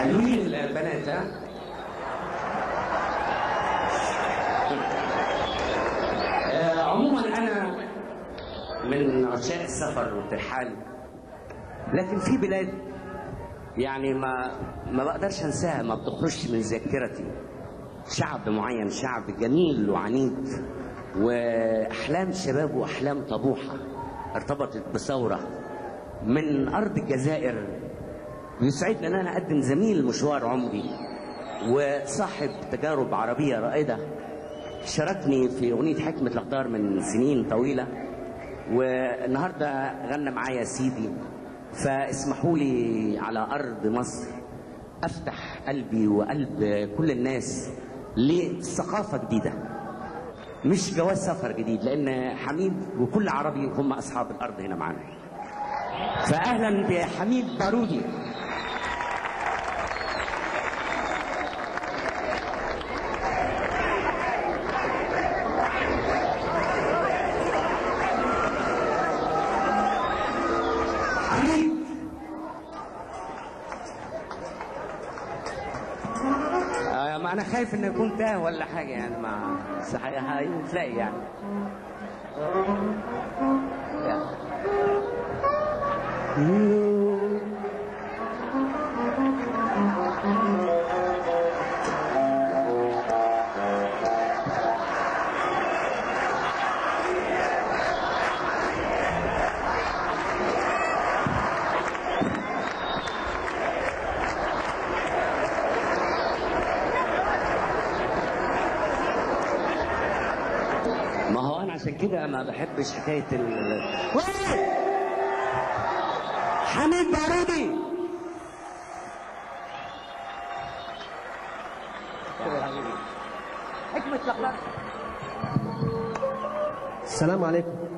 حلوين البنات ها آه، عموما انا من عشاق السفر والترحال لكن في بلاد يعني ما ما بقدرش انساها ما بتخرجش من ذاكرتي شعب معين شعب جميل وعنيد واحلام شباب واحلام طموحه ارتبطت بثوره من ارض الجزائر يسعدني ان انا اقدم زميل مشوار عمري وصاحب تجارب عربيه رائده شاركني في اغنيه حكمه الاقدار من سنين طويله والنهارده غنى معايا سيدي فاسمحوا لي على ارض مصر افتح قلبي وقلب كل الناس لثقافه جديده مش جواز سفر جديد لان حميد وكل عربي هم اصحاب الارض هنا معانا فاهلا بحميد بارودي حميد آه ما انا خايف ان يكون تاه ولا حاجه يعني ما صحيح هتلاقي يعني ما هو انا عشان كده ما بحبش حكايه ال وين؟ حميد بارودي حكمة الأخلاق السلام عليكم